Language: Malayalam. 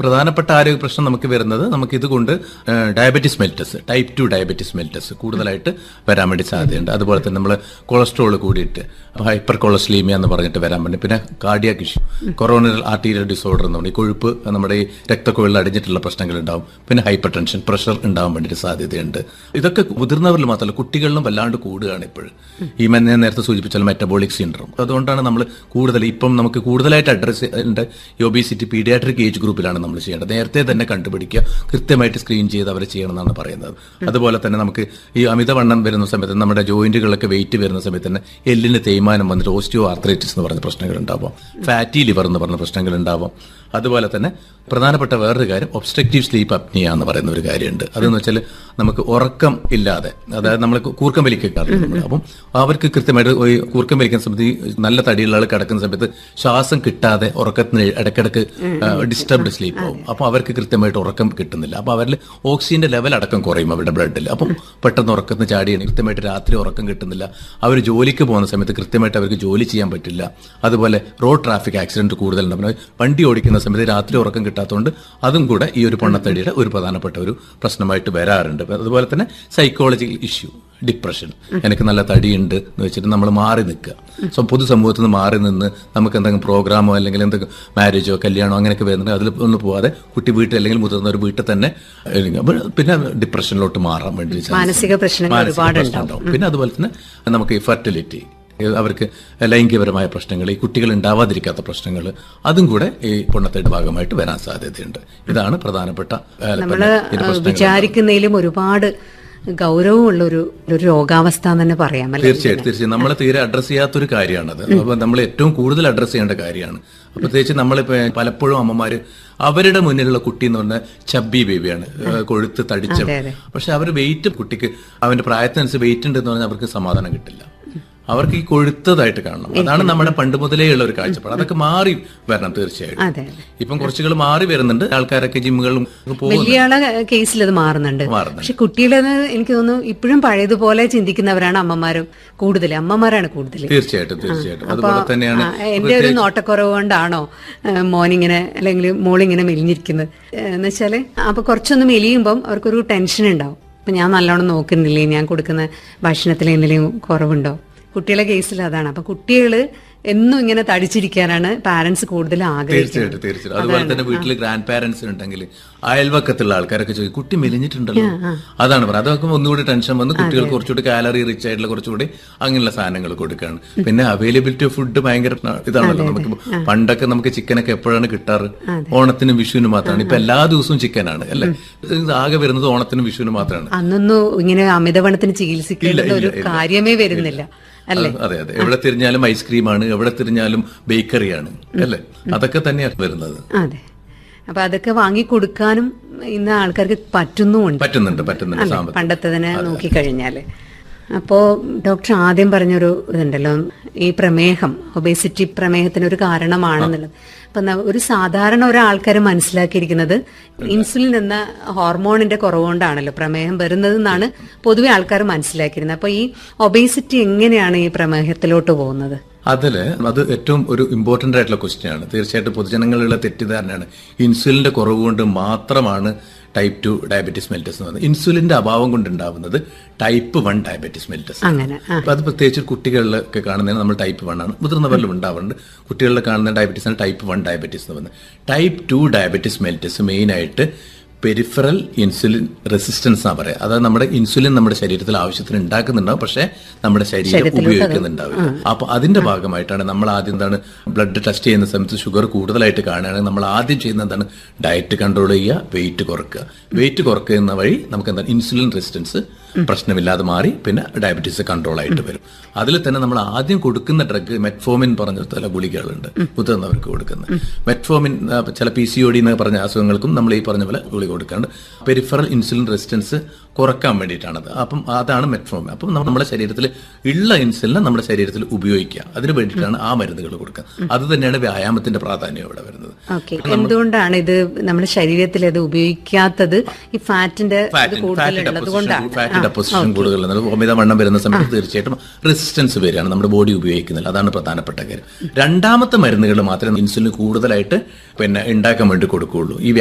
പ്രധാനപ്പെട്ട ആരോഗ്യ പ്രശ്നം നമുക്ക് വരുന്നത് നമുക്ക് ഇതുകൊണ്ട് diabetes mellitus type two diabetes mellitus കൂടുതലായിട്ട് വരാൻ വേണ്ടി സാധ്യതയുണ്ട് അതുപോലെ തന്നെ നമ്മൾ കൊളസ്ട്രോൾ കൂടിയിട്ട് ഹൈപ്പർ കൊളസ്ട്രീമിയ എന്ന് പറഞ്ഞിട്ട് വരാൻ വേണ്ടി പിന്നെ cardiac issue coronal arterial disorder എന്ന് പറഞ്ഞാൽ ഈ കൊഴുപ്പ് നമ്മുടെ ഈ രക്തക്കൊഴിൽ അടിഞ്ഞിട്ടുള്ള പ്രശ്നങ്ങൾ ഉണ്ടാവും പിന്നെ ഹൈപ്പർ ടെൻഷൻ പ്രഷർ ഉണ്ടാവാൻ വേണ്ടിയിട്ട് സാധ്യതയുണ്ട് ഇതൊക്കെ മുതിർന്നവരിൽ മാത്രമല്ല കുട്ടികളിലും വല്ലാണ്ട് കൂടുകയാണ് ഇപ്പോഴും ഈ മെ- ഞാൻ നേരത്തെ സൂചിപ്പിച്ചാൽ മെറ്റബോളിക് സിൻഡ്രോം അതുകൊണ്ടാണ് നമ്മൾ കൂടുതൽ ഇപ്പം നമുക്ക് കൂടുതലായിട്ട് അഡ്രസ് ചെയ്യേണ്ട ഈ ഒബീസിറ്റി പീഡിയാട്രിക് ഏജ് ഗ്രൂപ്പിലാണ് നമ്മൾ ചെയ്യേണ്ടത് നേരത്തെ തന്നെ കണ്ടുപിടിക്കുക കൃത്യമായിട്ട് സ്ക്രീൻ ചെയ്ത് അവരെ ചെയ്യണം എന്നാണ് പറയുന്നത് അതുപോലെ തന്നെ നമുക്ക് ഈ അമിതവണ്ണം വരുന്ന സമയത്ത് നമ്മുടെ ജോയിന്റുകളൊക്കെ വെയിറ്റ് വരുന്ന സമയത്ത് തന്നെ എല്ലിന് തേയ്മാനം വന്നിട്ട് ഓസ്റ്റിയോ ആർത്രൈറ്റിസ് എന്ന് പറഞ്ഞ പ്രശ്നങ്ങൾ ഉണ്ടാവാം ഫാറ്റി ലിവർ എന്ന് പറഞ്ഞ പ്രശ്നങ്ങൾ ഉണ്ടാവാം അതുപോലെ തന്നെ പ്രധാനപ്പെട്ട വേറൊരു കാര്യം ഒബ്സ്ട്രക്റ്റീവ് സ്ലീപ്പ് അപ്നിയ എന്ന് പറയുന്ന ഒരു കാര്യമുണ്ട് അതെന്ന് വെച്ചാൽ നമുക്ക് ഉറക്കം ഇല്ലാതെ അതായത് നമ്മൾ കൂർക്കം വലിക്കാറുണ്ട് നമ്മൾ അപ്പം അവർക്ക് കൃത്യമായിട്ട് ഈ കൂർക്കം വലിക്കുന്ന സമയത്ത് ഈ നല്ല തടിയുള്ള ആൾ കിടക്കുന്ന സമയത്ത് ശ്വാസം കിട്ടാതെ ഉറക്കത്തിന് ഇടയ്ക്കിടയ്ക്ക് ഡിസ്റ്റർബ്ഡ് സ്ലീപ്പ് ആവും അപ്പോൾ അവർക്ക് കൃത്യമായിട്ട് ഉറക്കം കിട്ടുന്നില്ല അപ്പോൾ അവരിൽ ഓക്സിജന്റെ ലെവൽ അടക്കം കുറയും അവരുടെ ബ്ലഡിൽ അപ്പം പെട്ടെന്ന് ഉറക്കത്തിന് ചാടിയാണ് കൃത്യമായിട്ട് രാത്രി ഉറക്കം കിട്ടുന്നില്ല അവർ ജോലിക്ക് പോകുന്ന സമയത്ത് കൃത്യമായിട്ട് അവർക്ക് ജോലി ചെയ്യാൻ പറ്റില്ല അതുപോലെ റോഡ് ട്രാഫിക് ആക്സിഡന്റ് കൂടുതലുണ്ട് പിന്നെ വണ്ടി ഓടിക്കുന്ന സമയത്ത് രാത്രി ഉറക്കം കിട്ടാത്തതുകൊണ്ട് അതും കൂടെ ഈ ഒരു പൊണ്ണത്തടിയുടെ ഒരു പ്രധാനപ്പെട്ട ഒരു പ്രശ്നമായിട്ട് വരാറുണ്ട് അപ്പൊ അതുപോലെ തന്നെ സൈക്കോളജിക്കൽ ഇഷ്യൂ ഡിപ്രഷൻ എനിക്ക് നല്ല തടിയുണ്ട് എന്ന് വെച്ചിട്ട് നമ്മൾ മാറി നിൽക്കുക സോ പൊതുസമൂഹത്തിൽ നിന്ന് മാറി നിന്ന് നമുക്ക് എന്തെങ്കിലും പ്രോഗ്രാമോ അല്ലെങ്കിൽ എന്തെങ്കിലും മാരേജോ കല്യാണോ അങ്ങനെയൊക്കെ വരുന്നുണ്ട് അതിൽ ഒന്നും പോവാതെ കുട്ടി വീട്ടിൽ അല്ലെങ്കിൽ മുതിർന്ന ഒരു വീട്ടിൽ തന്നെ ഇരിക്കുക. അപ്പോൾ പിന്നെ ഡിപ്രഷനിലോട്ട് മാറാൻ വേണ്ടി chance ഉണ്ട്. മാനസിക പ്രശ്നങ്ങൾ മാനസിക ഒരുപാട് പ്രശ്നം ഉണ്ടാവും. പിന്നെ അതുപോലെ തന്നെ നമുക്ക് ഈ ഫെർട്ടിലിറ്റി അവർക്ക് ലൈംഗികപരമായ പ്രശ്നങ്ങൾ ഈ കുട്ടികൾ ഉണ്ടാവാതിരിക്കാത്ത പ്രശ്നങ്ങൾ അതും കൂടെ ഈ പൊണ്ണത്തയുടെ ഭാഗമായിട്ട് വരാൻ സാധ്യതയുണ്ട് ഇതാണ് പ്രധാനപ്പെട്ട ആ, നമ്മള് ഇതിന്റെ പ്രശ്നങ്ങൾ. വിചാരിക്കുന്നതിലും ഒരുപാട് ഗൗരവമുള്ള ഒരു ഒരു രോഗാവസ്ഥ എന്ന് തന്നെ പറയാം അല്ലെ തീർച്ചയായിട്ടും തീർച്ചയായും നമ്മൾ തീരെ അഡ്രസ് ചെയ്യാത്തൊരു കാര്യമാണത് അപ്പൊ നമ്മൾ ഏറ്റവും കൂടുതൽ അഡ്രസ് ചെയ്യേണ്ട കാര്യമാണ് അപ്പൊ പ്രത്യേകിച്ച് നമ്മളിപ്പോ പലപ്പോഴും അമ്മമാര് അവരുടെ മുന്നിലുള്ള കുട്ടി എന്ന് പറഞ്ഞാൽ ചബ്ബി ബേബിയാണ് ഏഹ് കൊഴുത്ത് തടിച്ച അതെ, അതെ. പക്ഷെ അവർ വെയിറ്റ് കുട്ടിക്ക് അവന്റെ പ്രായത്തിനനുസരിച്ച് വെയിറ്റ് ഉണ്ട് എന്ന് പറഞ്ഞാൽ അവർക്ക് സമാധാനം കിട്ടില്ല അവർക്ക് ഈ കൊഴുത്തതായിട്ട് കാണണം അതാണ് നമ്മുടെ പണ്ട് മുതലേ ഉള്ള ഒരു കാഴ്ചപ്പാട് അതൊക്കെ മാറി വരണം തീർച്ചയായിട്ടും അതെ ഇപ്പം കുറച്ചുകൾ മാറി വരുന്നുണ്ട് ആൾക്കാരൊക്കെ ജിമ്മുകളിലും പോകും വലിയ ആളെ കേസിൽ അത് മാറുന്നുണ്ട് മാറുന്നുണ്ട്. പക്ഷെ കുട്ടികളെന്ന് എനിക്ക് തോന്നുന്നു ഇപ്പോഴും പഴയതുപോലെ ചിന്തിക്കുന്നവരാണ് അമ്മമാരും കൂടുതൽ അമ്മമാരാണ് കൂടുതൽ തീർച്ചയായിട്ടും തീർച്ചയായിട്ടും അതുപോലെ തന്നെയാണ് ആ, എന്റെ ഒരു നോട്ടക്കുറവ് കൊണ്ടാണോ ആ, മോനിങ്ങനെ അല്ലെങ്കിൽ മോളിങ്ങനെ മെലിഞ്ഞിരിക്കുന്നത് എന്ന് വെച്ചാല് അപ്പൊ കുറച്ചൊന്ന് മെലിയുമ്പം അവർക്കൊരു ടെൻഷൻ ഉണ്ടാവും അപ്പൊ ഞാൻ നല്ലോണം നോക്കുന്നില്ലേ ഞാൻ കൊടുക്കുന്ന ഭക്ഷണത്തിൽ എന്തെങ്കിലും കുറവുണ്ടോ കുട്ടികളെ കേസിൽ അതാണ് അപ്പൊ കുട്ടികള് എന്നും ഇങ്ങനെ തടിച്ചിരിക്കാനാണ് പാരന്റ്സ് കൂടുതൽ ആഗ്രഹിക്കുന്നത് തീർച്ചയായിട്ടും തീർച്ചയായിട്ടും അതുപോലെ തന്നെ വീട്ടിൽ ഗ്രാൻഡ് പാരന്റ്സ് ഉണ്ടെങ്കിൽ അയൽവക്കത്തുള്ള ആൾക്കാരൊക്കെ ചോദിക്കും കുട്ടി മെലിഞ്ഞിട്ടുണ്ടല്ലോ അതാണ് പറയുന്നത് അതൊക്കെ ഒന്നുകൂടി ടെൻഷൻ വന്ന് കുട്ടികൾക്ക് കുറച്ചുകൂടി കാലറി റിച്ച് ആയിട്ടുള്ള കുറച്ചുകൂടി അങ്ങനെയുള്ള സാധനങ്ങൾ കൊടുക്കുകയാണ് പിന്നെ അവൈലബിലിറ്റി ഓഫ് ഫുഡ് ഭയങ്കര ഇതാണല്ലോ നമുക്ക് പണ്ടൊക്കെ നമുക്ക് ചിക്കനൊക്കെ എപ്പോഴാണ് കിട്ടാറ് ഓണത്തിനും വിഷുവിനും മാത്രമാണ് ഇപ്പൊ എല്ലാ ദിവസവും ചിക്കനാണ് അല്ലെ ഇത് ആകെ വരുന്നത് ഓണത്തിനും വിഷുവിനും മാത്രമാണ് അന്നൊന്നും ഇങ്ങനെ അമിതവണ്ണത്തിന് ചികിത്സിക്കേണ്ട ഒരു കാര്യമേ വരുന്നില്ല അല്ലെ അത് അതെ അതെ എവിടെ തിരിഞ്ഞാലും ഐസ്ക്രീമാണ് എവിടെ തിരിഞ്ഞാലും ബേക്കറിയാണ് അല്ലെ അതൊക്കെ തന്നെയാണ് വരുന്നത് അതെ അപ്പൊ അതൊക്കെ വാങ്ങി കൊടുക്കാനും ഇന്ന് ആൾക്കാർക്ക് പറ്റുന്നുമുണ്ട് പറ്റുന്നുണ്ട് പറ്റുന്നുണ്ട് അല്ലെ സാമ്പത്തികം പണ്ടത്തതിനെ നോക്കിക്കഴിഞ്ഞാല് അപ്പോ ഡോക്ടർ ആദ്യം പറഞ്ഞൊരു ഇതുണ്ടല്ലോ ഈ പ്രമേഹം ഒബേസിറ്റി പ്രമേഹത്തിന് ഒരു കാരണമാണെന്നുള്ളത് അപ്പൊ ന- ഒരു സാധാരണ ഒരാൾക്കാർ മനസ്സിലാക്കിയിരിക്കുന്നത് ഇൻസുലിൻ എന്ന ഹോർമോണിന്റെ കുറവുകൊണ്ടാണല്ലോ പ്രമേഹം വരുന്നത് എന്നാണ് പൊതുവെ ആൾക്കാർ മനസ്സിലാക്കിയിരുന്നത് അപ്പൊ ഈ ഒബേസിറ്റി എങ്ങനെയാണ് ഈ പ്രമേഹത്തിലോട്ട് പോകുന്നത് അതില് അത് ഏറ്റവും ഒരു ഇമ്പോർട്ടന്റ് ആയിട്ടുള്ള ക്വസ്റ്റ്യൻ ആണ് തീർച്ചയായിട്ടും പൊതുജനങ്ങളിലുള്ള തെറ്റിദ്ധാരണയാണ് ഇൻസുലിന്റെ കുറവ് കൊണ്ട് മാത്രമാണ് ടൈപ്പ് ടു ഡയബറ്റിസ് മെൽറ്റസ് എന്ന് പറയുന്നത് ഇൻസുലിന്റെ അഭാവം കൊണ്ടുണ്ടാവുന്നത് ടൈപ്പ് വൺ ഡയബറ്റിസ് മെൽറ്റസ് അങ്ങനെ ആ അപ്പൊ അത് പ്രത്യേകിച്ച് കുട്ടികളിലൊക്കെ കാണുന്നതിന് നമ്മൾ ടൈപ്പ് വൺ ആണ് മുതിർന്നവരിലും ഉണ്ടാവുന്നുണ്ട് കുട്ടികളിൽ കാണുന്ന ഡയബറ്റീസ് ആണ് ടൈപ്പ് വൺ ഡയബറ്റീസ് എന്ന് പറയുന്നത് type two diabetes mellitus main ആയിട്ട് പെരിഫറൽ ഇൻസുലിൻ റെസിസ്റ്റൻസ് എന്നാ പറയാം അതായത് നമ്മുടെ ഇൻസുലിൻ നമ്മുടെ ശരീരത്തിൽ ആവശ്യത്തിന് ഉണ്ടാക്കുന്നുണ്ടാവും പക്ഷേ നമ്മുടെ ശരീരം ഉപയോഗിക്കുന്നുണ്ടാവില്ല അപ്പൊ അതിന്റെ ഭാഗമായിട്ടാണ് നമ്മൾ ആദ്യം എന്താണ് ബ്ലഡ് ടെസ്റ്റ് ചെയ്യുന്ന സമയത്ത് ഷുഗർ കൂടുതലായിട്ട് കാണുകയാണെങ്കിൽ നമ്മൾ ആദ്യം ചെയ്യുന്ന എന്താണ് ഡയറ്റ് കൺട്രോൾ ചെയ്യുക വെയിറ്റ് കുറക്കുക വെയിറ്റ് കുറക്കുന്ന വഴി നമുക്ക് എന്താണ് ഇൻസുലിൻ റെസിസ്റ്റൻസ് പ്രശ്നമില്ലാതെ മാറി പിന്നെ ഡയബറ്റീസ് കൺട്രോൾ ആയിട്ട് വരും അതിൽ തന്നെ നമ്മൾ ആദ്യം കൊടുക്കുന്ന ഡ്രഗ് മെറ്റ്ഫോമിൻ പറഞ്ഞ ചില ഗുളികകളുണ്ട് മുതിർന്നവർക്ക് കൊടുക്കുന്നത് മെറ്റ്ഫോമിൻ ആ, ചില പി സി ഒ ഡി എന്ന് പറഞ്ഞ അസുഖങ്ങൾക്കും നമ്മൾ ഈ പറഞ്ഞ പോലെ ഗുളിക കൊടുക്കാണ്ട് പെരിഫറൽ ഇൻസുലിൻ റെസിസ്റ്റൻസ് കുറക്കാൻ വേണ്ടിയിട്ടാണത് അപ്പം അതാണ് മെറ്റ്ഫോമിൻ അപ്പം നമ്മൾ നമ്മുടെ ശരീരത്തിൽ ഉള്ള ഇൻസുലിനെ നമ്മുടെ ശരീരത്തിൽ ഉപയോഗിക്കുക അതിന് വേണ്ടിയിട്ടാണ് ആ മരുന്നുകൾ കൊടുക്കുക അത് തന്നെയാണ് വ്യായാമത്തിന്റെ പ്രാധാന്യം ഇവിടെ വരുന്നത് ഓക്കെ എന്തുകൊണ്ടാണ് ഇത് നമ്മുടെ ശരീരത്തിൽ അത് ഉപയോഗിക്കാത്തത് ഈ ഫാറ്റിന്റെ ഇത് കൂടുതലുള്ളത് കൊണ്ടാണ് ഫാറ്റ് ഡെപ്പോസിഷൻ കൂടുതൽ അമിതവണ്ണം വരുന്ന സമയത്ത് തീർച്ചയായിട്ടും റെസിസ്റ്റൻസ് വരികയാണ് നമ്മുടെ ബോഡി ഉപയോഗിക്കുന്നില്ല അതാണ് പ്രധാനപ്പെട്ട കാര്യം രണ്ടാമത്തെ മരുന്നുകൾ മാത്രമേ ഇൻസുലിൻ കൂടുതലായിട്ട് പിന്നെ ഉണ്ടാക്കാൻ വേണ്ടി കൊടുക്കുകയുള്ളൂ ഈ